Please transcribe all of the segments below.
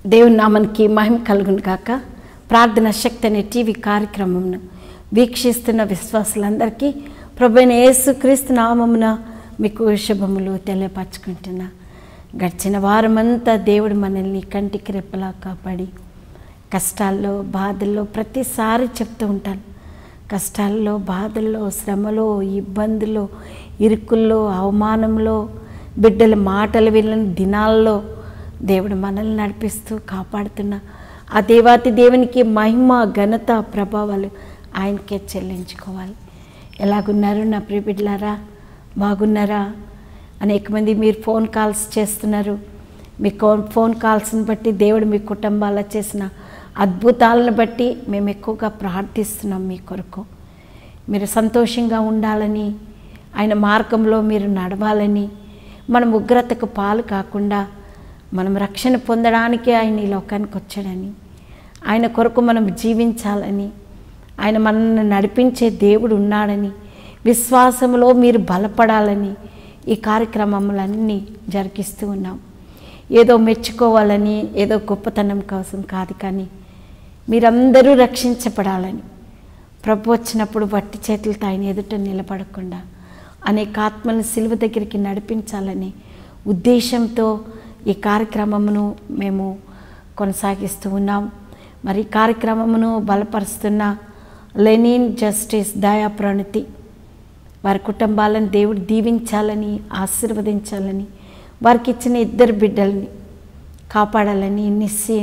దేవుని నామానికి మహిమ కలుగును కాక ప్రార్థన శక్తి అనే టీవీ కార్యక్రమంను వీక్షిస్తున్న విశ్వాసులందరికీ ప్రభుైన యేసుక్రీస్తు నామమున మీకు శుభములు తెలియపరచుకుంటున్నా గడిచిన వారమంతా దేవుడు మనల్ని కంటికి రెప్పలా కాపాడి కష్టాల్లో బాధల్లో ప్రతిసారి చెప్తూ ఉంటాను కష్టాల్లో బాధల్లో శ్రమలో ఇబ్బందుల్లో ఇరుకుల్లో అవమానంలో బిడ్డల మాటలు వినని దినాల్లో దేవుడు మనల్ని నడిపిస్తూ కాపాడుతున్న ఆ దేవాతి దేవునికి మహిమ ఘనత ప్రభావాలు ఆయనకే చెల్లించుకోవాలి ఎలాగున్నారు నా ప్రియ బిడ్డలారా బాగున్నారా అనేక మంది మీరు ఫోన్ కాల్స్ చేస్తున్నారు మీ కో- ఫోన్ కాల్స్ని బట్టి దేవుడు మీ కుటుంబాల్లో చేసిన అద్భుతాలను బట్టి మేము ఎక్కువగా ప్రార్థిస్తున్నాం మీ కొరకు మీరు సంతోషంగా ఉండాలని ఆయన మార్గంలో మీరు నడవాలని మనం ఉగ్రతకు పాలు కాకుండా మనం రక్షణ పొందడానికే ఆయన ఈ లోకానికి వచ్చాడని ఆయన కొరకు మనం జీవించాలని ఆయన మనల్ని నడిపించే దేవుడు ఉన్నాడని విశ్వాసంలో మీరు బలపడాలని ఈ కార్యక్రమములన్నీ జరిగిస్తూ ఉన్నాం ఏదో మెచ్చుకోవాలని ఏదో గొప్పతనం కోసం కాదు కానీ మీరందరూ రక్షించబడాలని ప్రభు వచ్చినప్పుడు వట్టి చేతులతో ఆయన ఎదుట నిలబడకుండా అనేక ఆత్మలను సిలువ దగ్గరికి నడిపించాలని ఉద్దేశంతో ఈ కార్యక్రమమును మేము కొనసాగిస్తూ ఉన్నాం మరి ఈ కార్యక్రమమును బలపరుస్తున్న లెనిన్ జస్టిస్ దయా ప్రణితి వారి కుటుంబాలను దేవుడు దీవించాలని ఆశీర్వదించాలని వారికి ఇచ్చిన ఇద్దరు బిడ్డల్ని కాపాడాలని నిస్సి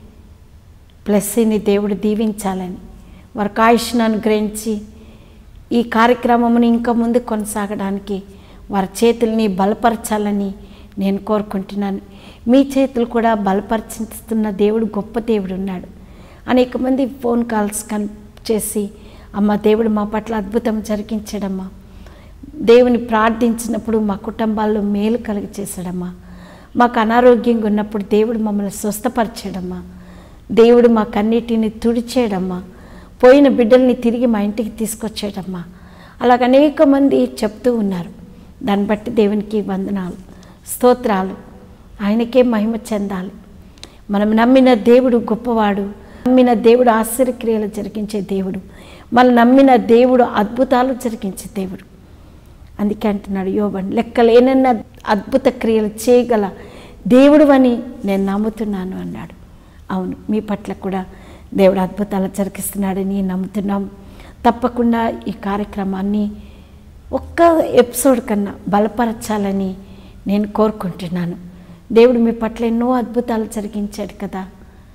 ప్లస్ని దేవుడు దీవించాలని వారికి ఆయుష్ను అనుగ్రహించి ఈ కార్యక్రమమును ఇంకా ముందు కొనసాగడానికి వారి చేతుల్ని బలపరచాలని నేను కోరుకుంటున్నాను మీ చేతులు కూడా బలపరిస్తున్న దేవుడు గొప్ప దేవుడు ఉన్నాడు అనేక మంది ఫోన్ కాల్స్ కన్ చేసి అమ్మ దేవుడు మా పట్ల అద్భుతం జరిగించడమ్మా దేవుని ప్రార్థించినప్పుడు మా కుటుంబాల్లో మేలు కలిగి చేశాడమ్మా మాకు అనారోగ్యంగా ఉన్నప్పుడు దేవుడు మమ్మల్ని స్వస్థపరిచాడమ్మా దేవుడు మా కన్నీటిని తుడిచేయడమ్మా పోయిన బిడ్డల్ని తిరిగి మా ఇంటికి తీసుకొచ్చేయడమ్మా అలాగ అనేక మంది చెప్తూ ఉన్నారు దాన్ని బట్టి దేవునికి వందనాలు స్తోత్రాలు ఆయనకే మహిమ చెందాలి మనం నమ్మిన దేవుడు గొప్పవాడు నమ్మిన దేవుడు ఆశ్చర్యక్రియలు జరిగించే దేవుడు మనం నమ్మిన దేవుడు అద్భుతాలు జరిగించే దేవుడు అందుకే అంటున్నాడు యోబన్ లెక్కలేనన్న అద్భుత క్రియలు చేయగల దేవుడు అని నేను నమ్ముతున్నాను అన్నాడు అవును మీ పట్ల కూడా దేవుడు అద్భుతాలు జరిగిస్తున్నాడని నమ్ముతున్నాం తప్పకుండా ఈ కార్యక్రమాన్ని ఒక్క ఎపిసోడ్ కన్నా బలపరచాలని నేను కోరుకుంటున్నాను దేవుడు మీ పట్ల ఎన్నో అద్భుతాలు జరిగించాడు కదా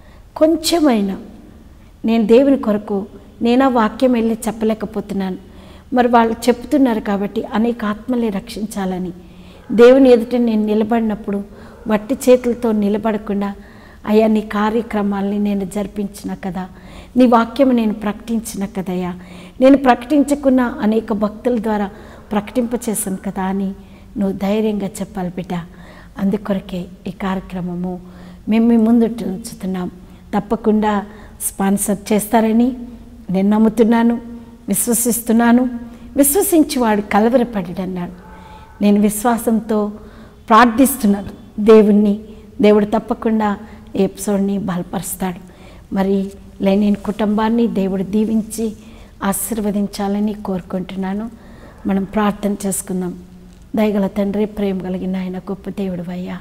కొంచెమైనా నేను దేవుని కొరకు నేను ఆ వాక్యం వెళ్ళి చెప్పలేకపోతున్నాను మరి వాళ్ళు చెప్తున్నారు కాబట్టి అనేక ఆత్మల్ని రక్షించాలని దేవుని ఎదుట నేను నిలబడినప్పుడు వట్టి చేతులతో నిలబడకుండా అయ్యా నీ కార్యక్రమాల్ని నేను జరిపించిన కదా నీ వాక్యం నేను ప్రకటించిన కదయ్యా నేను ప్రకటించకున్న అనేక భక్తుల ద్వారా ప్రకటింపచేశాను కదా అని నువ్వు ధైర్యంగా చెప్పాలి బిడ్డ అందుకొరకే ఈ కార్యక్రమము మేము మీ ముందు ఉంచుతున్నాం తప్పకుండా స్పాన్సర్ చేస్తారని నేను నమ్ముతున్నాను విశ్వసిస్తున్నాను విశ్వసించి వాడు కలవరపడ్డాడు నేను విశ్వాసంతో ప్రార్థిస్తున్నాను దేవుణ్ణి దేవుడు తప్పకుండా ఈ ఎపిసోడ్ని బలపరుస్తాడు మరి లెనిన్ కుటుంబాన్ని దేవుడు దీవించి ఆశీర్వదించాలని కోరుకుంటున్నాను మనం ప్రార్థన చేసుకుందాం దయగల తండ్రి ప్రేమ కలిగిన ఆయన గొప్ప దేవుడు అయ్యా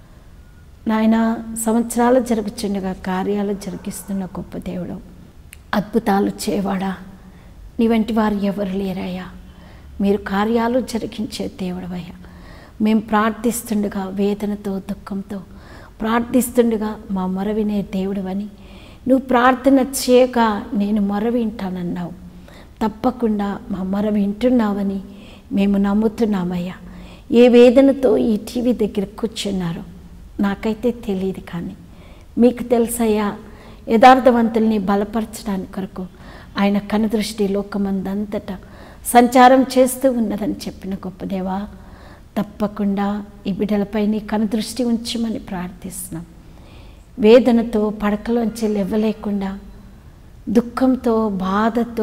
నాయన సంవత్సరాలు జరుగుచుండగా కార్యాలు జరిగిస్తున్న గొప్ప దేవుడు అద్భుతాలు చేయవాడా నీ వంటి వారు ఎవరు లేరయ్యా మీరు కార్యాలు జరిగించే దేవుడవయ్యా మేము ప్రార్థిస్తుండగా వేదనతో దుఃఖంతో ప్రార్థిస్తుండగా మా మొర వినే దేవుడవని నువ్వు ప్రార్థన చేయక నేను మొర వింటానన్నావు తప్పకుండా మా మొర వింటున్నావని మేము నమ్ముతున్నామయ్యా ఏ వేదనతో ఈ టీవీ దగ్గర కూర్చున్నారో నాకైతే తెలియదు కానీ మీకు తెలుసయ్యా యథార్థవంతుల్ని బలపరచడానికి కొరకు ఆయన కనుదృష్టి లోకమందంతటా సంచారం చేస్తూ ఉన్నదని చెప్పిన గొప్ప దేవా తప్పకుండా ఈ బిడ్డలపై నీ కనుదృష్టి ఉంచమని ప్రార్థిస్తున్నాం వేదనతో పడకలోంచి లేవలేకుండా దుఃఖంతో బాధతో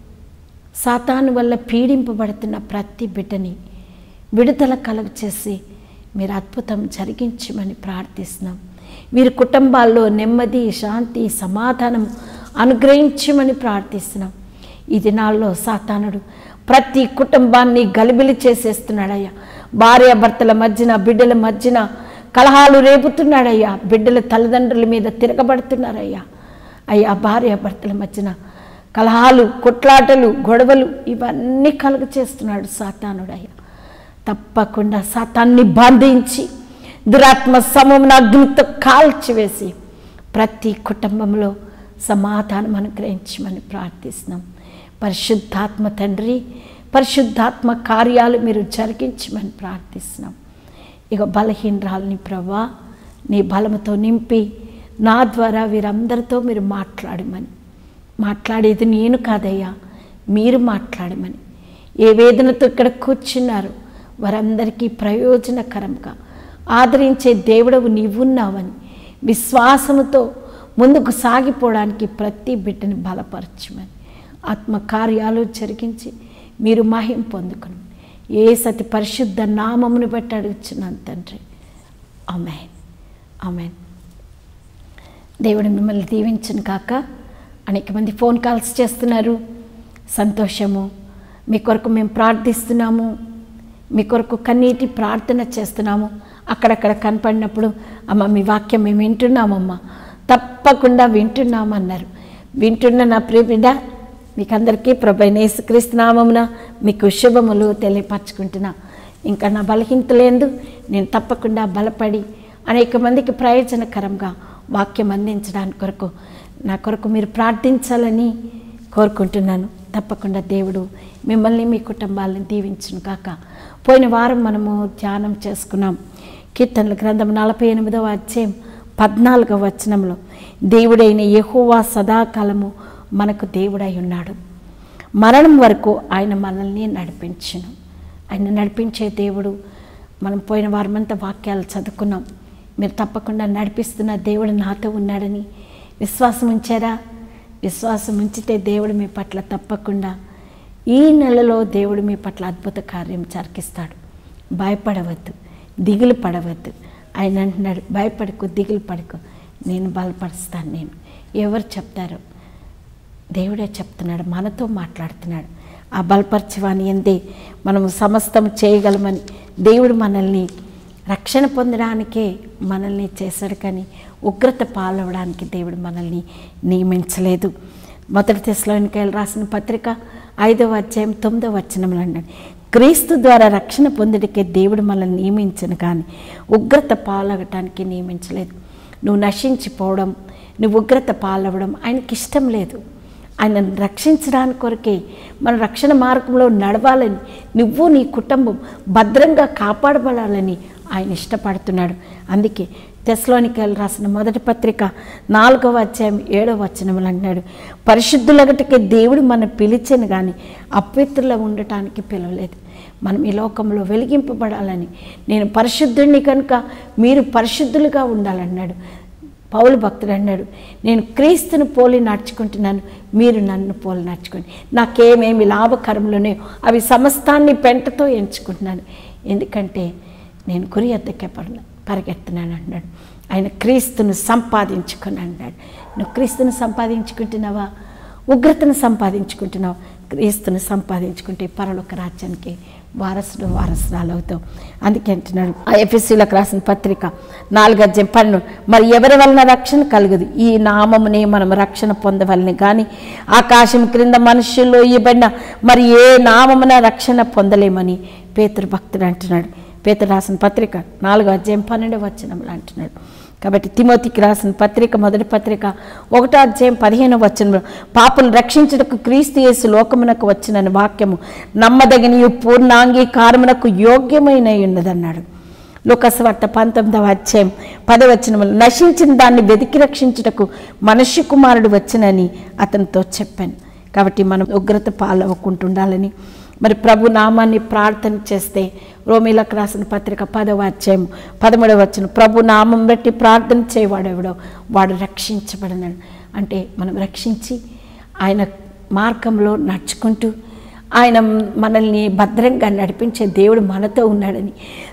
సాతాను వల్ల పీడింపబడుతున్న ప్రతి బిడ్డని విడుదల కలుగు చేసి మీరు అద్భుతం జరిగించమని ప్రార్థిస్తున్నాం వీరి కుటుంబాల్లో నెమ్మది శాంతి సమాధానం అనుగ్రహించమని ప్రార్థిస్తున్నాం ఈ దినాల్లో సాతానుడు ప్రతి కుటుంబాన్ని గలిబిలి చేసేస్తున్నాడయ్యా భార్యాభర్తల మధ్యన బిడ్డల మధ్యన కలహాలు రేపుతున్నాడయ్యా బిడ్డల తల్లిదండ్రుల మీద తిరగబడుతున్నారయ్యా అయ్యా భార్యాభర్తల మధ్యన కలహాలు కొట్లాటలు గొడవలు ఇవన్నీ కలుగ చేస్తున్నాడు సాతానుడయ్యా తప్పకుండా సాతాన్ని బంధించి దురాత్మ సమమున అగ్నితో కాల్చివేసి ప్రతి కుటుంబంలో సమాధానం అనుగ్రహించమని ప్రార్థిస్తున్నాం పరిశుద్ధాత్మ తండ్రి పరిశుద్ధాత్మ కార్యాలు మీరు జరిగించమని ప్రార్థిస్తున్నాం ఇక బలహీనరాలని ప్రభా నీ బలముతో నింపి నా ద్వారా వీరందరితో మీరు మాట్లాడమని మాట్లాడేది నేను కాదయ్యా మీరు మాట్లాడమని ఏ వేదనతో ఇక్కడ కూర్చున్నారు వారందరికీ ప్రయోజనకరంగా ఆదరించే దేవుడవు నీవున్నావని విశ్వాసముతో ముందుకు సాగిపోవడానికి ప్రతి బిడ్డని బలపరచమని ఆత్మకార్యాలు జరిగించి మీరు మహిం పొందుకుని ఏ సతి పరిశుద్ధ నామమును బట్టి అడుగుచున్నాను తండ్రి అమెన్ అమెన్ దేవుడు మిమ్మల్ని దీవించను కాక అనేక మంది ఫోన్ కాల్స్ చేస్తున్నారు సంతోషము మీ కొరకు మేము ప్రార్థిస్తున్నాము మీ కొరకు కన్నీటి ప్రార్థన చేస్తున్నాము అక్కడక్కడ కనపడినప్పుడు అమ్మ మీ వాక్యం మేము వింటున్నామమ్మా తప్పకుండా వింటున్నామన్నారు వింటున్న నా ప్రియ బిడ్డ మీకందరికీ ప్రభు నేసుక్రీస్తునామమున మీకు శుభములు తెలియపరచుకుంటున్నా ఇంకా నా బలహీనతలేందు నేను తప్పకుండా బలపడి అనేక మందికి ప్రయోజనకరంగా వాక్యం అందించడానికి కొరకు నా కొరకు మీరు ప్రార్థించాలని కోరుకుంటున్నాను తప్పకుండా దేవుడు మిమ్మల్ని మీ కుటుంబాలను దీవించును కాక పోయిన వారం మనము ధ్యానం చేసుకున్నాం కీర్తనల గ్రంథం నలభై ఎనిమిదవ అధ్యాయం పద్నాలుగవ వచనంలో దేవుడైన యెహోవా సదాకాలము మనకు దేవుడై ఉన్నాడు మరణం వరకు ఆయన మనల్ని నడిపించును ఆయన నడిపించే దేవుడు మనం పోయిన వారమంతా వాక్యాలు చదువుకున్నాం మీరు తప్పకుండా నడిపిస్తున్న దేవుడు నాతో ఉన్నాడని విశ్వాసం ఉంచారా విశ్వాసం ఉంచితే దేవుడు మీ పట్ల తప్పకుండా ఈ నెలలో దేవుడు మీ పట్ల అద్భుత కార్యం జరిగిస్తాడు భయపడవద్దు దిగులు పడవద్దు ఆయన అంటున్నాడు భయపడకు దిగులు పడకు నేను బలపరుస్తాను నేను ఎవరు చెప్తారు దేవుడే చెప్తున్నాడు మనతో మాట్లాడుతున్నాడు ఆ బలపరచవాని ఎందే మనము సమస్తం చేయగలమని దేవుడు మనల్ని రక్షణ పొందడానికే మనల్ని చేశాడు కానీ ఉగ్రత పాలవడానికి దేవుడు మనల్ని నియమించలేదు మొదటి తెశలోనికాయలు రాసిన పత్రిక ఐదవ అధ్యాయం తొమ్మిదవ వచనంలో అన్నాడు క్రీస్తు ద్వారా రక్షణ పొందడికే దేవుడు మనల్ని నియమించను కానీ ఉగ్రత పాలవటానికి నియమించలేదు నువ్వు నశించిపోవడం నువ్వు ఉగ్రత పాలవడం ఆయనకి ఇష్టం లేదు ఆయన రక్షించడానికి కొరకే మన రక్షణ మార్గంలో నడవాలని నువ్వు నీ కుటుంబం భద్రంగా కాపాడబడాలని ఆయన ఇష్టపడుతున్నాడు అందుకే తెస్లోనికాయలు రాసిన మొదటి పత్రిక నాలుగవ అధ్యాయం ఏడవ వచనములు అన్నాడు పరిశుద్ధులగటికే దేవుడు మన పిలిచను కానీ అపవిత్రుల ఉండటానికి పిలవలేదు మనం ఈ లోకంలో వెలిగింపబడాలని నేను పరిశుద్ధుడిని కనుక మీరు పరిశుద్ధులుగా ఉండాలన్నాడు పౌలు భక్తుడు అన్నాడు నేను క్రీస్తుని పోలి నడుచుకుంటున్నాను మీరు నన్ను పోలి నడుచుకోండి నాకేమేమి లాభకరములునే అవి సమస్తాన్ని పెంటతో ఎంచుకుంటున్నాను ఎందుకంటే నేను గురి ఎద్దకే పడ పరిగెత్తున్నాను అన్నాడు ఆయన క్రీస్తును సంపాదించుకుని అన్నాడు నువ్వు క్రీస్తును సంపాదించుకుంటున్నావా ఉగ్రతను సంపాదించుకుంటున్నావు క్రీస్తును సంపాదించుకుంటే పరలోక రాజ్యానికి వారసుడు వారసురాలు అవుతావు అందుకే అంటున్నాడు ఆ ఎఫ్ఎస్సీలకు రాసిన పత్రిక నాలుగు అధ్యాయం పన్ను మరి ఎవరి వలన రక్షణ కలుగదు ఈ నామమునే మనం రక్షణ పొందవలని కానీ ఆకాశం క్రింద మనుషుల్లో ఇవ్వబడిన మరి ఏ నామమున రక్షణ పొందలేమని పేతురు భక్తుడు అంటున్నాడు పేతురు రాసిన పత్రిక నాలుగు అధ్యాయం పన్నెండు వచనములు అంటున్నాడు కాబట్టి తిమోతికి రాసిన పత్రిక మొదటి పత్రిక ఒకటో అధ్యాయం పదిహేను వచనంలో పాపలు రక్షించుటకు క్రీస్తు యేసు లోకమునకు వచ్చిన వాక్యము నమ్మదగిన పూర్ణాంగీకారమునకు యోగ్యమైన ఉన్నదన్నాడు లోకస్వార్త పంతొమ్మిదవ అధ్యాయం పదవచనములు నశించిన దాన్ని వెతికి రక్షించుటకు మనుష్య కుమారుడు వచ్చనని అతనితో చెప్పాను కాబట్టి మనం ఉగ్రత పాలవకుంటుండాలని మరి ప్రభు నామాన్ని ప్రార్థన చేస్తే రోమిలకు రాసిన పత్రిక పదవ అధ్యాయం పదమూడవ వచ్చిన ప్రభు నామం బట్టి ప్రార్థన చేయవాడెవడో వాడు రక్షించబడినాడు అంటే మనం రక్షించి ఆయన మార్గంలో నడుచుకుంటూ ఆయన మనల్ని భద్రంగా నడిపించే దేవుడు మనతో ఉన్నాడని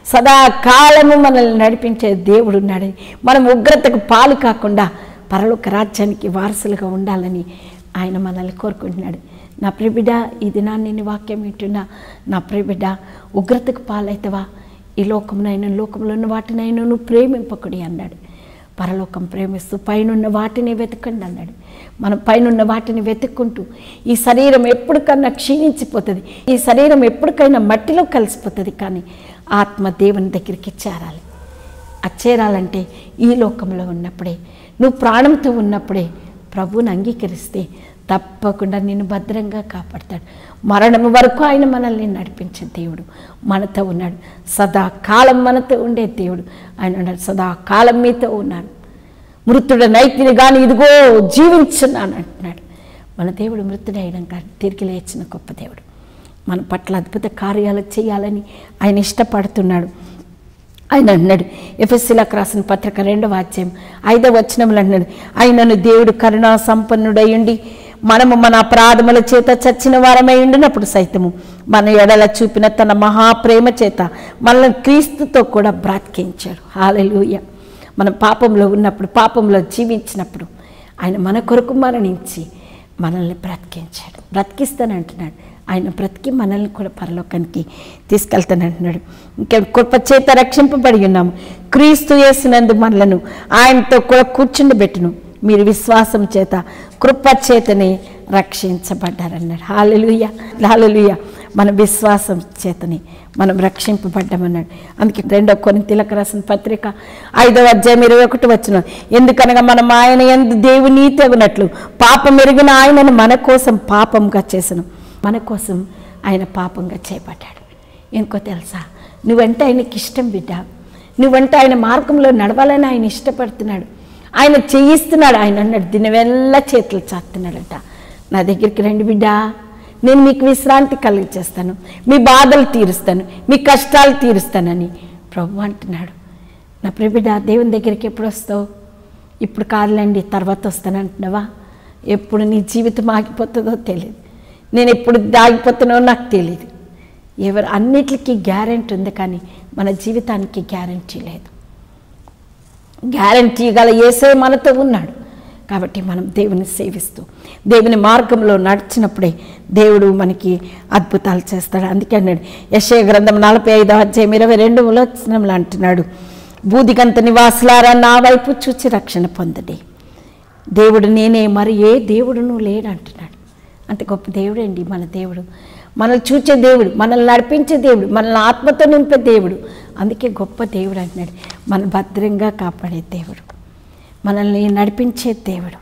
సదాకాలము మనల్ని నడిపించే దేవుడు ఉన్నాడని మనం ఉగ్రతకు పాలు కాకుండా పరలోక రాజ్యానికి వారసులుగా ఉండాలని ఆయన మనల్ని కోరుకుంటున్నాడు నా ప్రియబిడ్డ ఈ దినాన్ని నేను వాక్యం వింటున్నా నా ప్రియబిడ్డ ఉగ్రతకు పాలవుతావా ఈ లోకమునైనా లోకంలో ఉన్న వాటినైనా నువ్వు ప్రేమింపకుడి అన్నాడు పరలోకం ప్రేమిస్తూ పైనున్న వాటిని వెతకండి అన్నాడు మనం పైనున్న వాటిని వెతుక్కుంటూ ఈ శరీరం ఎప్పటికన్నా క్షీణించిపోతుంది ఈ శరీరం ఎప్పటికైనా మట్టిలో కలిసిపోతుంది కానీ ఆత్మ దేవుని దగ్గరికి చేరాలి అది చేరాలంటే ఈ లోకంలో ఉన్నప్పుడే నువ్వు ప్రాణంతో ఉన్నప్పుడే ప్రభువుని అంగీకరిస్తే తప్పకుండా నిన్ను భద్రంగా కాపాడతాడు మరణం వరకు ఆయన మనల్ని నడిపించే దేవుడు మనతో ఉన్నాడు సదాకాలం మనతో ఉండే దేవుడు ఆయన ఉన్నాడు సదాకాలం మీతో ఉన్నాడు మృతుడు నైతిని కానీ ఇదిగో జీవించున్నాను అంటున్నాడు మన దేవుడు మృతుడైన కానీ తిరిగి లేచిన గొప్ప దేవుడు మన పట్ల అద్భుత కార్యాలు చేయాలని ఆయన ఇష్టపడుతున్నాడు ఆయన అన్నాడు ఎఫ్ఎస్సీలకు రాసిన పత్రిక రెండవ అధ్యాయం ఐదవ వచనంలో అన్నాడు ఆయనను దేవుడు కరుణా సంపన్నుడయ్యుండి మనము మన అపరాధముల చేత చచ్చిన వారమై ఉండినప్పుడు సైతము మన ఎడల చూపిన తన మహాప్రేమ చేత మనల్ని క్రీస్తుతో కూడా బ్రతికించాడు హాలెలూయ మనం పాపంలో ఉన్నప్పుడు పాపంలో జీవించినప్పుడు ఆయన మన కొరకు మరణించి మనల్ని బ్రతికించాడు బ్రతికిస్తానంటున్నాడు ఆయన బ్రతికి మనల్ని కూడా పరలోకానికి తీసుకెళ్తానంటున్నాడు ఇంకా కృప చేత రక్షింపబడి ఉన్నాము క్రీస్తు చేసినందు మనలను ఆయనతో కూడా కూర్చుండబెట్టును మీరు విశ్వాసం చేత కృప చేతనే రక్షించబడ్డారన్నాడు హాలలుయ హాలలుయ మన విశ్వాసం చేతనే మనం రక్షింపబడ్డామన్నాడు అందుకే రెండో కొన్ని తిలక రాసిన పత్రిక ఐదవ అధ్యాయం ఇరవై ఒకటి వచ్చిన ఎందుకనగా మనం ఆయన ఎందు దేవుని తెగినట్లు పాపం ఎరిగిన ఆయనను మన కోసం పాపంగా చేసను మన కోసం ఆయన పాపంగా చేపట్టాడు ఎందుకో తెలుసా నువ్వంటే ఆయనకి ఇష్టం బిడ్డ నువ్వంటే ఆయన మార్గంలో నడవాలని ఆయన ఇష్టపడుతున్నాడు ఆయన చేయిస్తున్నాడు ఆయన అన్నాడు దినవెల్లా చేతులు చాస్తున్నాడట నా దగ్గరికి రండి బిడ్డ నేను మీకు విశ్రాంతి కలిగచేస్తాను మీ బాధలు తీరుస్తాను మీ కష్టాలు తీరుస్తానని ప్రభు అంటున్నాడు నా ప్రియబిడ్డ దేవుని దగ్గరికి ఎప్పుడు వస్తావు ఇప్పుడు కాదులేండి తర్వాత వస్తానంటున్నావా ఎప్పుడు నీ జీవితం ఆగిపోతుందో తెలియదు నేను ఎప్పుడు ఆగిపోతున్నావో నాకు తెలియదు ఎవరు అన్నిటికీ గ్యారెంటీ ఉంది కానీ మన జీవితానికి గ్యారెంటీ లేదు గ్యారంటీ గల ఏసే మనతో ఉన్నాడు కాబట్టి మనం దేవుని సేవిస్తూ దేవుని మార్గంలో నడిచినప్పుడే దేవుడు మనకి అద్భుతాలు చేస్తాడు అందుకే అన్నాడు యశయ గ్రంథం నలభై ఐదో అధ్యాయం ఇరవై రెండు వచనంలో అంటున్నాడు బూదిగంత నివాసులారా నా వైపు చూచి రక్షణ పొందండి దేవుడు నేనే మరి ఏ దేవుడును లేడు అంటున్నాడు అంత గొప్ప దేవుడు అండి మన దేవుడు మనల్ని చూచే దేవుడు మనల్ని నడిపించే దేవుడు మనల్ని ఆత్మతో నింపే దేవుడు అందుకే గొప్ప దేవుడు అంటున్నాడు మన భద్రంగా కాపాడే దేవుడు మనల్ని నడిపించే దేవుడు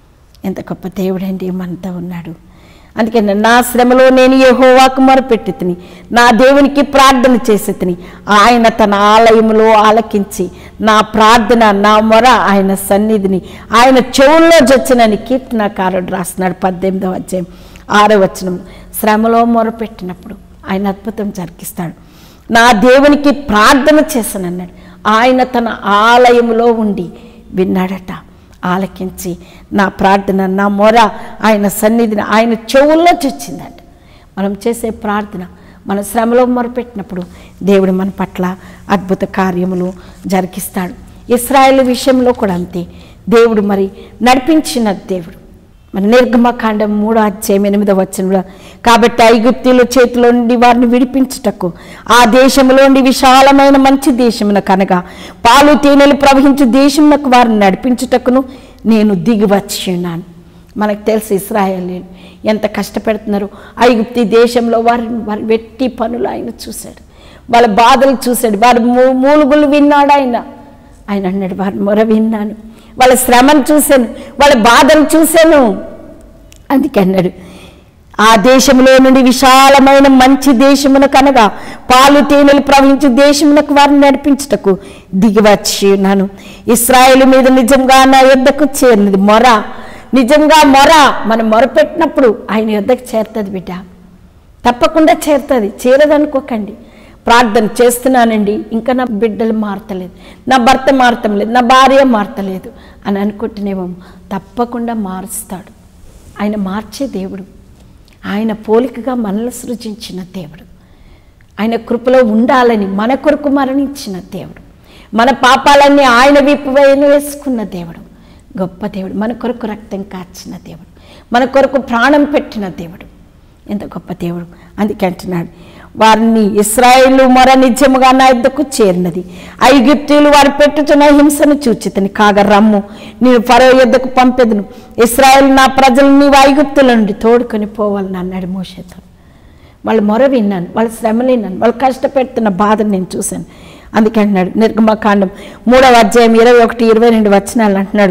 ఎంత గొప్ప దేవుడు అండి మనతో ఉన్నాడు అందుకే నా శ్రమలో నేను యెహోవాకు మొరపెట్టి తిని నా దేవునికి ప్రార్థన చేసి తిని ఆయన తన ఆలయంలో ఆలకించి నా ప్రార్థన నా మొర ఆయన సన్నిధిని ఆయన చెవుల్లో జొచ్చినని కీర్తనకారుడు రాస్తున్నాడు పద్దెనిమిదవ అధ్యాయం ఆరో వచనం శ్రమలో మొరపెట్టినప్పుడు ఆయన అద్భుతం జరిగిస్తాడు నా దేవునికి ప్రార్థన చేశానన్నాడు ఆయన తన ఆలయంలో ఉండి విన్నాడట ఆలకించి నా ప్రార్థన నా మొర ఆయన సన్నిధిని ఆయన చెవుల్లో చొచ్చిందంట మనం చేసే ప్రార్థన మన శ్రమలో మొరపెట్టినప్పుడు దేవుడు మన పట్ల అద్భుత కార్యములు జరిగిస్తాడు ఇస్రాయేల్ విషయంలో కూడా అంతే దేవుడు మరి నడిపించిన దేవుడు మన నిర్గమకాండం మూడో అధ్యాయం ఎనిమిదో వచనంలో కాబట్టి ఐగుప్తీల చేతిలో నుండి వారిని విడిపించుటకు ఆ దేశంలో నుండి విశాలమైన మంచి దేశమున కనగా పాలు తేనెలు ప్రవహించు దేశమునకు వారిని నడిపించుటకును నేను దిగి వచ్చి ఉన్నాను మనకు తెలుసు ఇస్రాయల్ ఎంత కష్టపెడుతున్నారు ఐగుప్తి దేశంలో వారిని వారి వెట్టి పనులు ఆయన చూశాడు వాళ్ళ బాధలు చూశాడు వారి మూ మూలుగులు విన్నాడు ఆయన ఆయన అన్నాడు వారి మొర విన్నాను వాళ్ళ శ్రమను చూశాను వాళ్ళ బాధలు చూశాను అందుకే అన్నాడు ఆ దేశంలో నుండి విశాలమైన మంచి దేశమునకు అనగా పాలు తేనెలు ప్రవహించు దేశమునకు వారిని నడిపించుటకు దిగివచ్చి ఉన్నాను ఇస్రాయేల్ మీద నిజంగా నా యుద్ధకు చేరినది మొర నిజంగా మొర మనం మొరపెట్టినప్పుడు ఆయన యుద్ధకు చేరుతుంది బిడ్డ తప్పకుండా చేరుతుంది చేరదనుకోకండి ప్రార్థన చేస్తున్నానండి ఇంకా నా బిడ్డలు మారతలేదు నా భర్త మారటం లేదు నా భార్య మారతలేదు అని అనుకుంటున్నామేమో తప్పకుండా మారుస్తాడు ఆయన మార్చే దేవుడు ఆయన పోలికగా మనల్ని సృజించిన దేవుడు ఆయన కృపలో ఉండాలని మన కొరకు మరణించిన దేవుడు మన పాపాలన్నీ ఆయన వీపు పైన వేసుకున్న దేవుడు గొప్ప దేవుడు మన కొరకు రక్తం కాచిన దేవుడు మన కొరకు ప్రాణం పెట్టిన దేవుడు ఎంత గొప్ప దేవుడు అందుకే అంటున్నాడు వారిని ఇస్రాయేలు మొర నిజముగా నా యుద్ధకు చేరినది ఐగుప్తీయులు వారు పెట్టుచున్న హింసను చూచితని కాగా రమ్ము నేను ఫరో యుద్ధకు పంపెదను ఇస్రాయేల్ నా ప్రజలు నీవు ఐగుప్తుల నుండి తోడుకొని పోవాలని అన్నాడు మోషతో వాళ్ళ మొర విన్నాను వాళ్ళ శ్రమలు విన్నాను వాళ్ళు కష్టపెడుతున్న బాధను నేను చూశాను అందుకే అంటున్నాడు నిర్గమకాండం మూడవ అధ్యాయం ఇరవై ఒకటి ఇరవై రెండు వచనాలు అంటున్నాడు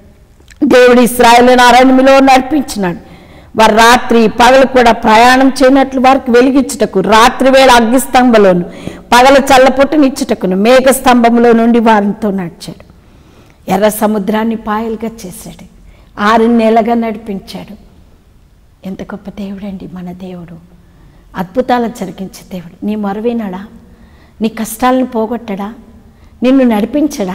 దేవుడు ఇస్రాయేలును అరణ్యములో నడిపించినాడు వారు రాత్రి పగలు కూడా ప్రయాణం చేయనట్లు వారికి వెలిగించుటకు రాత్రి వేళ అగ్నిస్తంభంలోను పగలు చల్లపుట్టనిచ్చుటకును మేఘ స్తంభంలో నుండి వారితో నడిచాడు ఎర్ర సముద్రాన్ని పాయలుగా చేశాడు ఆరు నెలగా నడిపించాడు ఎంత గొప్ప దేవుడండి మన దేవుడు అద్భుతాలు జరిగించే దేవుడు నీ మొరవినాడా నీ కష్టాలను పోగొట్టడా నిన్ను నడిపించడా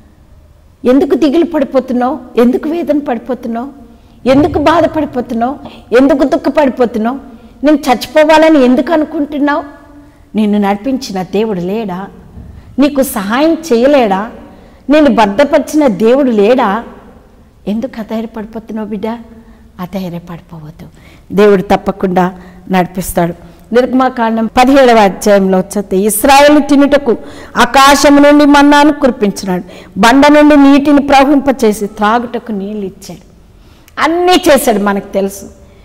ఎందుకు దిగులు పడిపోతున్నావు ఎందుకు వేదన పడిపోతున్నావు ఎందుకు బాధపడిపోతున్నావు ఎందుకు దుఃఖపడిపోతున్నావు నేను చచ్చిపోవాలని ఎందుకు అనుకుంటున్నావు నిన్ను నడిపించిన దేవుడు లేడా నీకు సహాయం చేయలేడా నేను బద్దపరిచిన దేవుడు లేడా ఎందుకు అధైర్యపడిపోతున్నావు బిడ్డ అధైర్యపడిపోవద్దు దేవుడు తప్పకుండా నడిపిస్తాడు నిర్గమాకాండం పదిహేడవ అధ్యాయంలో చదివితే ఇస్రాయేల్ తినుటకు ఆకాశం నుండి మన్నాను కురిపించినాడు బండ నుండి నీటిని ప్రవహింపచేసి త్రాగుటకు నీళ్ళు ఇచ్చాడు అన్నీ చేశాడు మనకు తెలుసు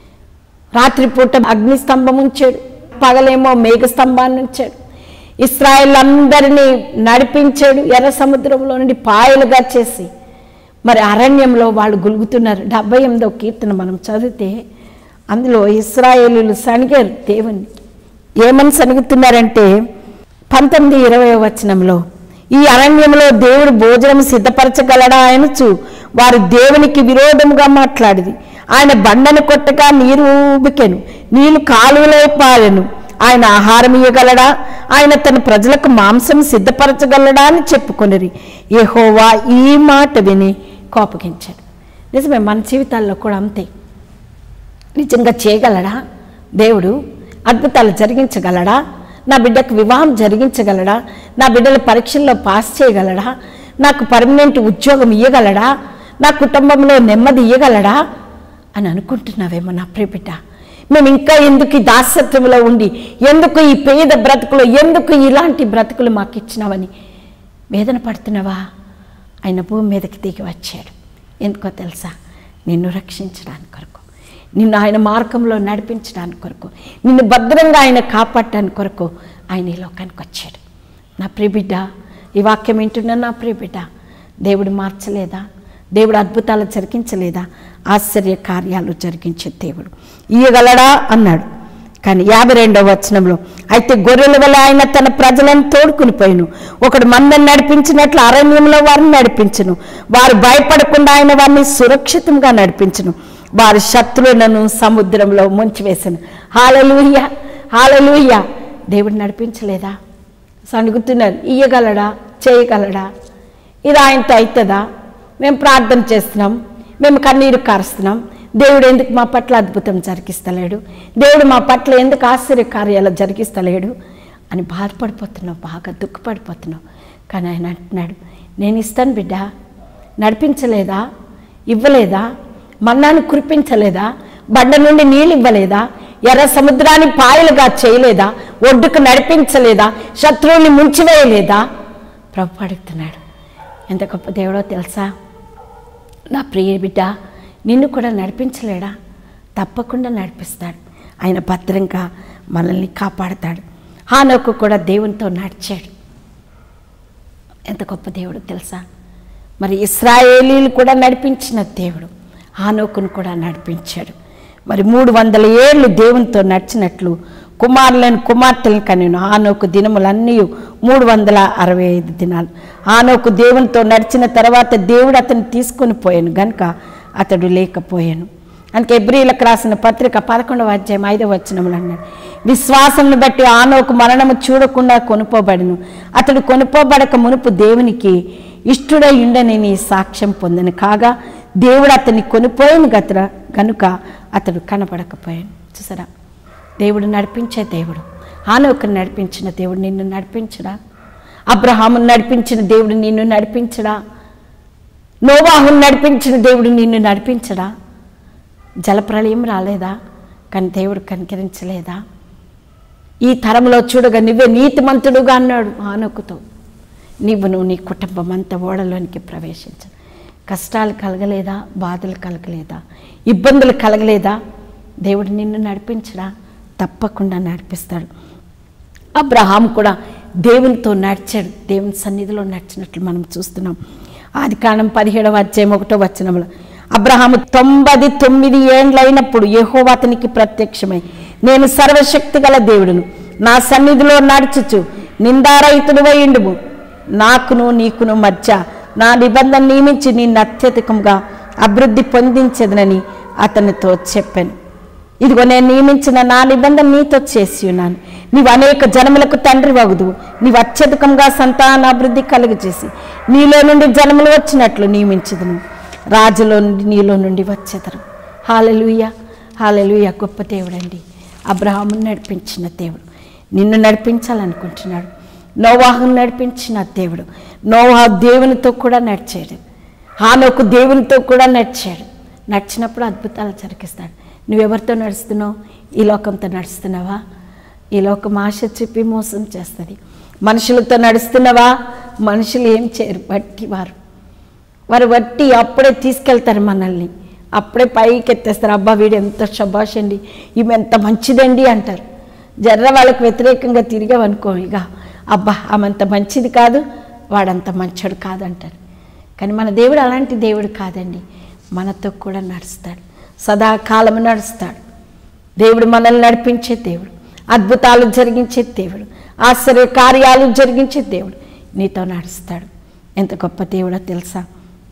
రాత్రిపూట అగ్ని స్తంభం ఉంచాడు పగలేమో మేఘ స్తంభాన్ని ఉంచాడు ఇస్రాయేల్ అందరినీ నడిపించాడు ఎర్ర సముద్రంలో నుండి పాయలుగా చేసి మరి అరణ్యంలో వాళ్ళు గులుగుతున్నారు డెబ్బై ఎనిమిదో కీర్తన మనం చదివితే అందులో ఇస్రాయేలీలు సణిగారు దేవుణ్ణి ఏమని సణుగుతున్నారంటే పంతొమ్మిది ఇరవై వచనంలో ఈ అరణ్యంలో దేవుడు భోజనం సిద్ధపరచగలడా ఆయనచు వారు దేవునికి విరోధముగా మాట్లాడింది ఆయన బండను కొట్టగా నీరు ఊబికెను నీళ్లు కాలువలో పారెను ఆయన ఆహారం ఇవ్వగలడా ఆయన తన ప్రజలకు మాంసం సిద్ధపరచగలడా అని చెప్పుకొనిరి యెహోవా ఈ మాట విని కోపగించాడు నిజమే మన జీవితాల్లో కూడా అంతే నిజంగా చేయగలడా దేవుడు అద్భుతాలు జరిగించగలడా నా బిడ్డకు వివాహం జరిగించగలడా నా బిడ్డల పరీక్షల్లో పాస్ చేయగలడా నాకు పర్మనెంట్ ఉద్యోగం ఇవ్వగలడా నా కుటుంబంలో నెమ్మది ఇవ్వగలడా అని అనుకుంటున్నావేమో నా ప్రియ బిడ్డ మేము ఇంకా ఎందుకు ఈ దాసత్వంలో ఉండి ఎందుకు ఈ పేద బ్రతుకులు ఎందుకు ఇలాంటి బ్రతుకులు మాకు ఇచ్చినావని వేదన పడుతున్నావా ఆయన భూమి మీదకి దిగి వచ్చాడు ఎందుకో తెలుసా నిన్ను రక్షించడానికి కొరకు నిన్ను ఆయన మార్గంలో నడిపించడానికి కొరకు నిన్ను భద్రంగా ఆయన కాపాడటానికి కొరకు ఆయన ఈ లోకానికి వచ్చాడు నా ప్రియబిడ్డ ఈ వాక్యం వింటున్న నా ప్రియబిడ్డ దేవుడు మార్చలేదా దేవుడు అద్భుతాలు జరిగించలేదా ఆశ్చర్య కార్యాలు జరిగించే దేవుడు ఇయ్యగలడా అన్నాడు కానీ యాభై రెండవ వచనంలో అయితే గొర్రెల వల్ల ఆయన తన ప్రజలను తోడుకుని పోయిను ఒకడు మందని నడిపించినట్లు అరణ్యంలో వారిని నడిపించును వారు భయపడకుండా ఆయన వారిని సురక్షితంగా నడిపించును వారి శత్రువులను సముద్రంలో ముంచివేసను హాలలుయ్య హాలలుయ్య దేవుడు నడిపించలేదా సణుగుతున్నారు ఇయ్యగలడా చేయగలడా ఇది ఆయనతో అవుతుందా మేము ప్రార్థన చేస్తున్నాం మేము కన్నీరు కారుస్తున్నాం దేవుడు ఎందుకు మా పట్ల అద్భుతం జరిగిస్తలేడు దేవుడు మా పట్ల ఎందుకు ఆశ్చర్య కార్యాలు జరిగిస్తలేడు అని బాధపడిపోతున్నావు బాగా దుఃఖపడిపోతున్నావు కానీ ఆయన అంటున్నాడు నేను ఇస్తాను బిడ్డ నడిపించలేదా ఇవ్వలేదా మన్నాను కురిపించలేదా బండ నుండి నీళ్ళు ఇవ్వలేదా ఎర్ర సముద్రాన్ని పాయలుగా చేయలేదా ఒడ్డుకు నడిపించలేదా శత్రువుని ముంచివేయలేదా ప్రభు అడుగుతున్నాడు ఎంత గొప్ప దేవుడో తెలుసా నా ప్రియ బిడ్డ నిన్ను కూడా నడిపించలేడా తప్పకుండా నడిపిస్తాడు ఆయన భద్రంగా మనల్ని కాపాడతాడు హానోకు కూడా దేవునితో నడిచాడు ఎంత గొప్ప దేవుడు తెలుసా మరి ఇస్రాయేలీలు కూడా నడిపించిన దేవుడు హానోకును కూడా నడిపించాడు మరి మూడు వందల ఏళ్ళు దేవునితో నడిచినట్లు కుమారులను కుమార్తెలను కనెను ఆనోకు దినములన్నీ మూడు వందల అరవై ఐదు దినాలు ఆనోకు దేవునితో నడిచిన తర్వాత దేవుడు అతన్ని తీసుకొని పోయాను గనుక అతడు లేకపోయాను అందుకే ఎబ్రిలకు రాసిన పత్రిక పదకొండవ అధ్యాయం ఐదవ వచనములు అన్నాడు విశ్వాసమును బట్టి ఆనోకు మరణము చూడకుండా కొనుపోబడిను అతడు కొనుపోబడక మునుపు దేవునికి ఇష్టుడై ఉండని నీ సాక్ష్యం పొందను కాగా దేవుడు అతన్ని కొనిపోయిన గతర కనుక అతడు కనపడకపోయాను చూసారా దేవుడు నడిపించే దేవుడు హానోకుని నడిపించిన దేవుడు నిన్ను నడిపించడా అబ్రహామును నడిపించిన దేవుడు నిన్ను నడిపించడా నోవాహును నడిపించిన దేవుడు నిన్ను నడిపించడా జలప్రలయం రాలేదా కానీ దేవుడు కనికరించలేదా ఈ తరంలో చూడగా నువ్వే నీతిమంతుడుగా అన్నాడు ఆనొక్కుతో నీవును నీ కుటుంబం అంతా ఓడలోనికి ప్రవేశించు కష్టాలు కలగలేదా బాధలు కలగలేదా ఇబ్బందులు కలగలేదా దేవుడు నిన్ను నడిపించడా తప్పకుండా నడిపిస్తాడు అబ్రహాం కూడా దేవునితో నడిచాడు దేవుని సన్నిధిలో నడిచినట్లు మనం చూస్తున్నాం ఆది కాలం పదిహేడవ అధ్యాయం ఒకటో వచనంలో అబ్రహాము తొంభై తొమ్మిది ఏండ్లైనప్పుడు యెహోవా అతనికి ప్రత్యక్షమై నేను సర్వశక్తి గల దేవుడును నా సన్నిధిలో నడుచుచు నిందారహితుడు ఉండుము నాకును నీకును మధ్య నా నిబంధన నియమించి నిన్ను అత్యధికంగా అభివృద్ధి పొందించదనని అతనితో చెప్పాను ఇదిగో నేను నియమించిన నా నిబంధన నీతో చేసి ఉన్నాను నీవు అనేక జనములకు తండ్రి వగుదు నీవు అత్యధికంగా సంతానాభివృద్ధి కలుగజేసి నీలో నుండి జనములు వచ్చినట్లు నియమించదును రాజులో నుండి నీలో నుండి వచ్చేదరు హాలెలుయ హాలెలుయ గొప్ప దేవుడండి అబ్రహామును నడిపించిన దేవుడు నిన్ను నడిపించాలనుకుంటున్నాడు నోవాహును నడిపించిన దేవుడు నోవా దేవునితో కూడా నడిచాడు హానోకు దేవునితో కూడా నడిచాడు నడిచినప్పుడు అద్భుతాలు జరిగిస్తాడు నువ్వెవరితో నడుస్తున్నావు ఈ లోకంతో నడుస్తున్నావా ఈ లోకం ఆశ చెప్పి మోసం చేస్తుంది మనుషులతో నడుస్తున్నావా మనుషులు ఏం చేయరు వట్టి వారు వారు వట్టి అప్పుడే తీసుకెళ్తారు మనల్ని అప్పుడే పైకి ఎత్తేస్తారు అబ్బా వీడు ఎంత శబాష్ అండి ఈమె ఎంత మంచిదండి అంటారు జర్ర వాళ్ళకి వ్యతిరేకంగా తిరిగామనుకో ఇక అబ్బా ఆమెంత మంచిది కాదు వాడంత మంచోడు కాదంటారు కానీ మన దేవుడు అలాంటి దేవుడు కాదండి మనతో కూడా నడుస్తాడు సదాకాలం నడుస్తాడు దేవుడు మనల్ని నడిపించే దేవుడు అద్భుతాలు జరిగించే దేవుడు ఆశ్చర్య కార్యాలు జరిగించే దేవుడు నీతో నడుస్తాడు ఎంత గొప్ప దేవుడో తెలుసా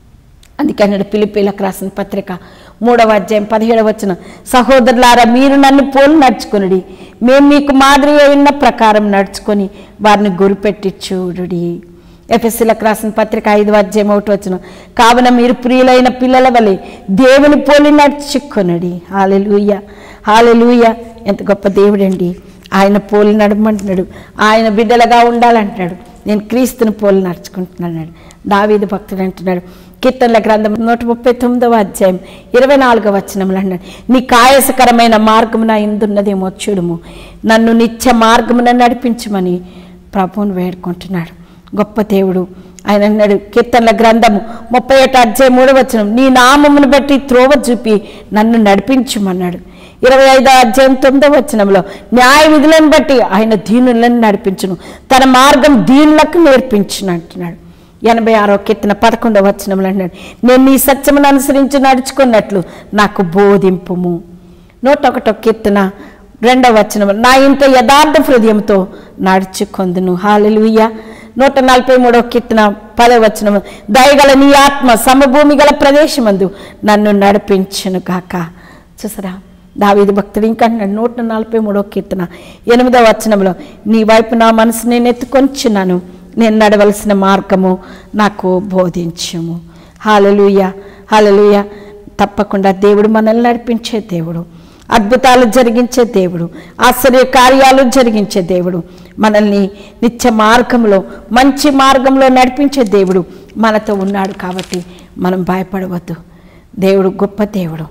అందుకే అన్నాడు పిలిపిలకు రాసిన పత్రిక మూడవ అధ్యాయం పదిహేడవ వచ్చిన సహోదరులారా మీరు నన్ను పోలు నడుచుకునుడి మేము మీకు మాదిరి అయిన ప్రకారం నడుచుకొని వారిని గురిపెట్టి చూడుడి ఎఫ్ఎస్సీలకు రాసిన పత్రిక ఐదు అధ్యాయం ఒకటి వచ్చిన కావున మీరు ప్రియులైన పిల్లల వలె దేవుని పోలి నడుచుకొనుడి హాలెలూయ హాలెలూయ ఎంత గొప్ప దేవుడండి ఆయన పోలి నడమంటున్నాడు ఆయన బిడ్డలుగా ఉండాలంటున్నాడు నేను క్రీస్తుని పోలి నడుచుకుంటున్నాడు దావీదు భక్తుడు అంటున్నాడు కీర్తనల గ్రంథం నూట ముప్పై తొమ్మిదవ అధ్యాయం ఇరవై నాలుగవ వచనంలో అన్నాడు నీ కాయసకరమైన మార్గమున ఇందున్నదేమో చూడుము నన్ను నిత్య మార్గమున నడిపించమని ప్రభువును వేడుకుంటున్నాడు గొప్ప దేవుడు ఆయన అన్నాడు కీర్తనల గ్రంథము ముప్పై ఒకటి అధ్యాయం మూడవ వచనం నీ నామమును బట్టి త్రోవ చూపి నన్ను నడిపించమన్నాడు ఇరవై ఐదో అధ్యాయం తొమ్మిదవ వచనంలో న్యాయ విధులను బట్టి ఆయన దీనులను నడిపించును తన మార్గం దీనులకు నేర్పించును అంటున్నాడు ఎనభై ఆరో కీర్తన పదకొండవ వచనంలో అన్నాడు నేను నీ సత్యమును అనుసరించి నడుచుకున్నట్లు నాకు బోధింపుము నూట ఒకటో కీర్తన రెండవ వచనం నా ఇంట యథార్థ హృదయంతో నడుచుకొందును హాలెలుయ్య నూట నలభై మూడవ కీర్తన పదవ వచనము దయగల నీ ఆత్మ సమభూమి గల ప్రదేశమందు నన్ను నడిపించును కాక చూసరా దావీదు భక్తుడు ఇంకా అన్నాడు నూట నలభై మూడవ కీర్తన ఎనిమిదవ వచనంలో నీ వైపు నా మనసు నేను ఎత్తుకొంచున్నాను నేను నడవలసిన మార్గము నాకు బోధించుము హాలలుయ హాలలుయ తప్పకుండా దేవుడు మనల్ని నడిపించే దేవుడు అద్భుతాలు జరిగించే దేవుడు ఆశ్చర్య కార్యాలు జరిగించే దేవుడు మనల్ని నిత్య మార్గంలో మంచి మార్గంలో నడిపించే దేవుడు మనతో ఉన్నాడు కాబట్టి మనం భయపడవద్దు దేవుడు గొప్ప దేవుడు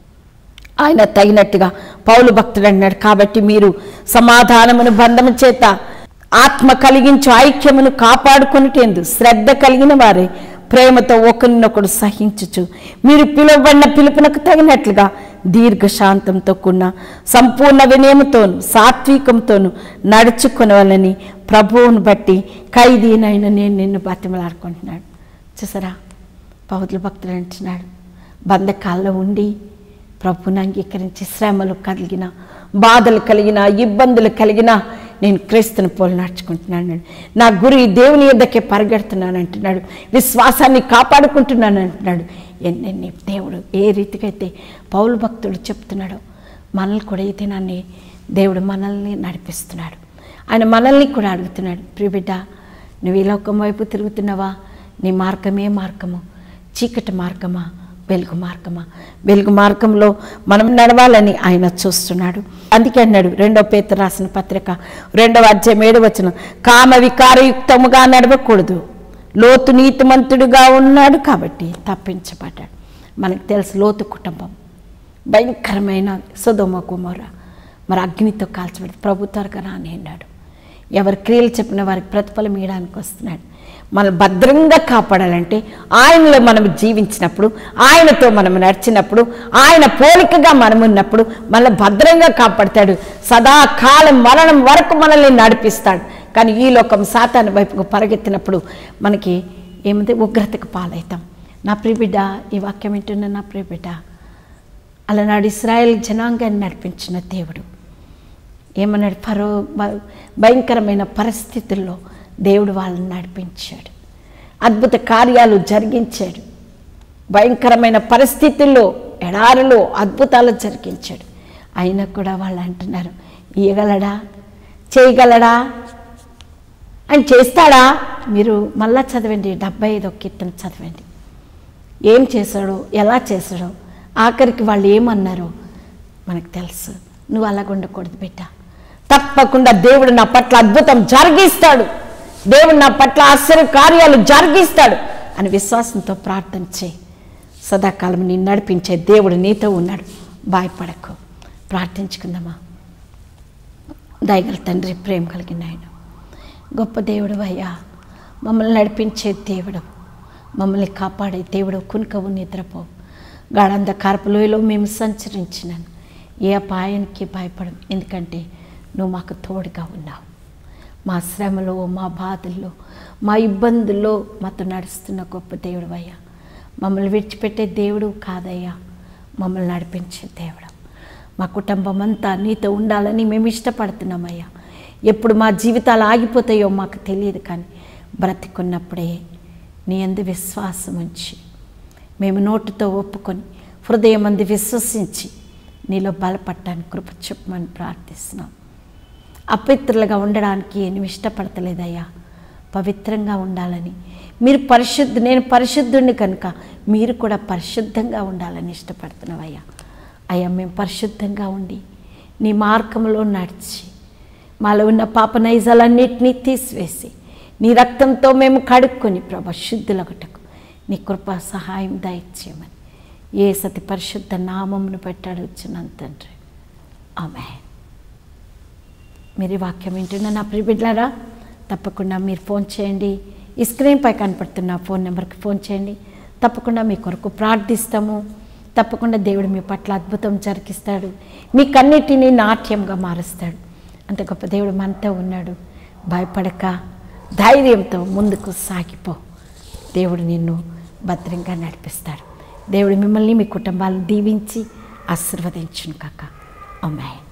ఆయన తగినట్టుగా పౌలు భక్తుడు అన్నాడు కాబట్టి మీరు సమాధానమును బంధము చేత ఆత్మ కలిగించు ఐక్యమును కాపాడుకునిటేందు శ్రద్ధ కలిగిన వారే ప్రేమతో ఒకరినొకడు సహించుచు మీరు పిలువబడిన పిలుపునకు తగినట్లుగా దీర్ఘశాంతంతో కూడిన సంపూర్ణ వినయముతోను సాత్వికంతోను నడుచుకునవాలని ప్రభువును బట్టి ఖైదీనైన నేను నిన్ను బతిమలాడుకుంటున్నాడు చూసారా పౌరుల భక్తులు అంటున్నాడు బంధకాల్లో ఉండి ప్రభుని అంగీకరించి శ్రమలు కలిగిన బాధలు కలిగిన ఇబ్బందులు కలిగిన నేను క్రీస్తుని పోలు నడుచుకుంటున్నాను నా గురి దేవుని యొద్దకే పరిగెడుతున్నాను అంటున్నాడు విశ్వాసాన్ని కాపాడుకుంటున్నాను అంటున్నాడు ఎన్నెన్ని దేవుడు ఏ రీతికైతే పౌలు భక్తుడు చెప్తున్నాడో మనల్ని కూడా ఈ దినాన్ని దేవుడు మనల్ని నడిపిస్తున్నాడు ఆయన మనల్ని కూడా అడుగుతున్నాడు ప్రియబిడ్డ నువ్వు ఈ లోకం వైపు తిరుగుతున్నావా నీ మార్గమే మార్గము చీకటి మార్గమా వెలుగు మార్గమా వెలుగు మార్గంలో మనం నడవాలని ఆయన చూస్తున్నాడు అందుకే అన్నాడు రెండో పేత రాసిన పత్రిక రెండవ అధ్యాయం ఏడు వచ్చిన కామ వికారయుక్తముగా నడవకూడదు లోతు నీతిమంతుడుగా ఉన్నాడు కాబట్టి తప్పించబడ్డాడు మనకు తెలుసు లోతు కుటుంబం భయంకరమైన సుధోమ కుమార మరి అగ్నితో కాల్చబడి ప్రభు త్వరగా రాని అన్నాడు ఎవరి క్రియలు చెప్పిన వారికి ప్రతిఫలం ఇవ్వడానికి వస్తున్నాడు మనం భద్రంగా కాపాడాలంటే ఆయనలో మనం జీవించినప్పుడు ఆయనతో మనం నడిచినప్పుడు ఆయన పోలికగా మనం ఉన్నప్పుడు మనల్ని భద్రంగా కాపాడతాడు సదాకాలం మరణం వరకు మనల్ని నడిపిస్తాడు కానీ ఈ లోకం సాతాను వైపుకు పరిగెత్తినప్పుడు మనకి ఏముంది ఉగ్రతకు పాలవుతాం నా ప్రియబిడ్డ ఈ వాక్యం వింటున్న నా ప్రియబిడ్డ అలనాడు ఇస్రాయేల్ జనాంగాన్ని నడిపించిన దేవుడు ఏమన్నాడు ఫరో భ- భయంకరమైన పరిస్థితుల్లో దేవుడు వాళ్ళని నడిపించాడు అద్భుత కార్యాలు జరిగించాడు భయంకరమైన పరిస్థితుల్లో ఎడారిలో అద్భుతాలు జరిగించాడు అయినా కూడా వాళ్ళు అంటున్నారు ఇయ్యగలడా చేయగలడా ఆయన చేస్తాడా మీరు మళ్ళా చదవండి డెబ్బై ఐదో కీర్తన చదవండి ఏం చేశాడో ఎలా చేశాడో ఆఖరికి వాళ్ళు ఏమన్నారో మనకు తెలుసు నువ్వు అలాగ ఉండకూడదు బిడ్డ తప్పకుండా దేవుడు నా పట్ల అద్భుతం జరిగిస్తాడు దేవుడు నా పట్ల ఆశ్చర్య కార్యాలు జరిగిస్తాడు అని విశ్వాసంతో ప్రార్థన చేయి సదాకాలం నేను నడిపించే దేవుడు నీతో ఉన్నాడు భయపడకు ప్రార్థించుకుందామా దయగల తండ్రి ప్రేమ కలిగిన ఆయన గొప్ప దేవుడు అయ్యా మమ్మల్ని నడిపించే దేవుడు మమ్మల్ని కాపాడే దేవుడు కునుకవు నిద్రపో గాఢంధకారపు లోయలో మేము సంచరించినాను ఏ అపాయానికి భయపడం ఎందుకంటే నువ్వు మాకు తోడుగా ఉన్నావు మా శ్రమలో మా బాధల్లో మా ఇబ్బందుల్లో మాతో నడుస్తున్న గొప్ప దేవుడు అయ్యా మమ్మల్ని విడిచిపెట్టే దేవుడు కాదయ్యా మమ్మల్ని నడిపించే దేవుడు మా కుటుంబం అంతా నీతో ఉండాలని మేము ఇష్టపడుతున్నామయ్యా ఎప్పుడు మా జీవితాలు ఆగిపోతాయో మాకు తెలియదు కానీ బ్రతికున్నప్పుడే నీ అందు విశ్వాసం ఉంచి మేము నోటుతో ఒప్పుకొని హృదయం అందు విశ్వసించి నీలో బలపడటానికి కృప చెప్పమని ప్రార్థిస్తున్నాం అపవిత్రులుగా ఉండడానికి నువ్వు ఇష్టపడతలేదయ్యా పవిత్రంగా ఉండాలని మీరు పరిశుద్ధ నేను పరిశుద్ధుడిని కనుక మీరు కూడా పరిశుద్ధంగా ఉండాలని ఇష్టపడుతున్నావయ్యా అయ్యా మేము పరిశుద్ధంగా ఉండి నీ మార్గంలో నడిచి మాలో ఉన్న పాప నైజాలన్నింటినీ తీసివేసి నీ రక్తంతో మేము కడుక్కొని ప్రభ శుద్ధులొకటకు నీ కృప సహాయం దయచేయమని ఏ సతి పరిశుద్ధ నామమును పెట్టాడు వచ్చిన తండ్రి ఆమె మీరు ఈ వాక్యం వింటున్న నా ప్రియబిడ్లారా తప్పకుండా మీరు ఫోన్ చేయండి ఈ స్క్రీన్పై కనపడుతున్న ఫోన్ నెంబర్కి ఫోన్ చేయండి తప్పకుండా మీ కొరకు ప్రార్థిస్తాము తప్పకుండా దేవుడు మీ పట్ల అద్భుతం జరిగిస్తాడు మీ కన్నిటిని నాట్యంగా మారుస్తాడు అంత గొప్ప దేవుడు మనతో ఉన్నాడు భయపడక ధైర్యంతో ముందుకు సాగిపో దేవుడు నిన్ను భద్రంగా నడిపిస్తాడు దేవుడు మిమ్మల్ని మీ కుటుంబాలను దీవించి ఆశీర్వదించును కాక అమ్మాయి